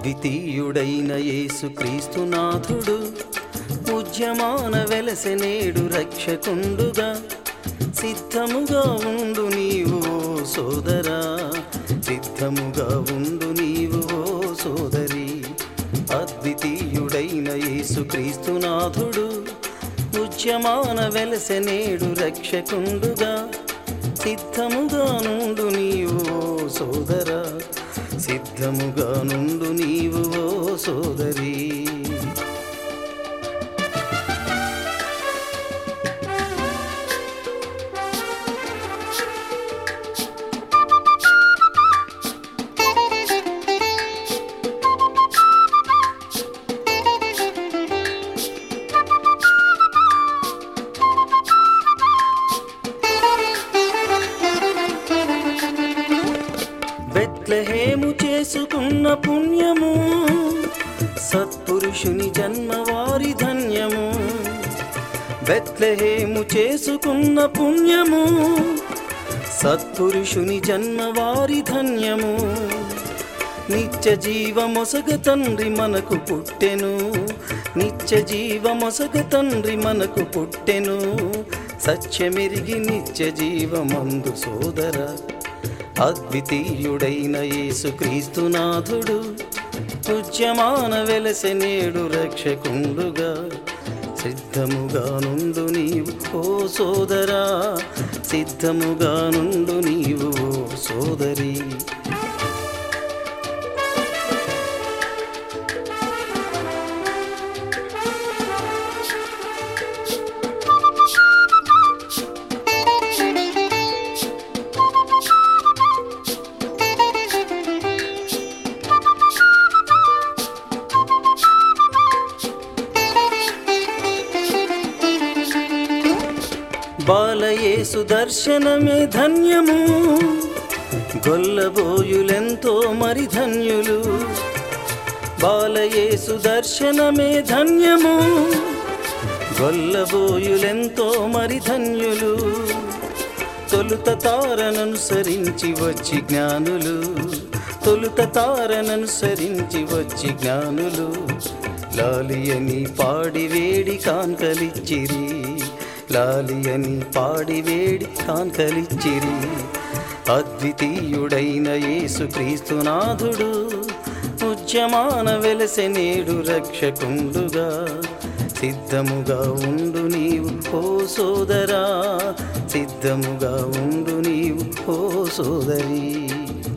అద్వితీయుడైన యేసుక్రీస్తునాథుడు ఉద్యమాన వెలసెనేడు రక్షకుండుగా సిద్ధముగా ఉండు నీవు ఓ సోదరా సిద్ధముగా ఉండు నీవు ఓ సోదరి అద్వితీయుడైన యేసుక్రీస్తునాథుడు ఉద్యమాన వెలసెనేడు రక్షకుండుగా సిద్ధముగా నుండు నీవు ఓ సోదరా సిద్ధముగా నుండు నీవు ఓ సోదరి బెత్లహేము చేసుకున్న పుణ్యము సత్పురుషుని జన్మ వారి ధన్యము బెత్లహేము చేసుకున్న పుణ్యము సత్పురుషుని జన్మ వారి ధన్యము నిత్య జీవమొసగ తండ్రి మనకు పుట్టెను నిత్య జీవమొసగ తండ్రి మనకు పుట్టెను సత్యమెరిగి నిత్య జీవమందు సోదర అద్వితీయుడైన యేసుక్రీస్తునాథుడు ఉద్యమాన వెలసెనేడు రక్షకుండుగా సిద్ధముగా నుండు నీవు ఓ సోదరా సిద్ధముగా నుండు నీవు ఓ సోదరి బాలయేసు దర్శనమే ధన్యము గొల్లబోయులెంతో మరి ధన్యులు బాలయేసు దర్శనమే ధన్యము గొల్లబోయులెంతో మరి ధన్యులు తొలుత తారననుసరించి వచ్చి జ్ఞానులు తొలుత తారననుసరించి వచ్చి జ్ఞానులు లాలి అని పాడి వేడి కాంకలిచ్చిరి లాలి అని పాడి వేడి కాంకలిచ్చిరి అద్వితీయుడైన యేసుక్రీస్తునాథుడు ఉద్యమాన వెలసెనేడు రక్షకుండుగా సిద్ధముగా ఉండు నీవు ఓ సోదరా సిద్ధముగా ఉండు నీవు ఓ సోదరి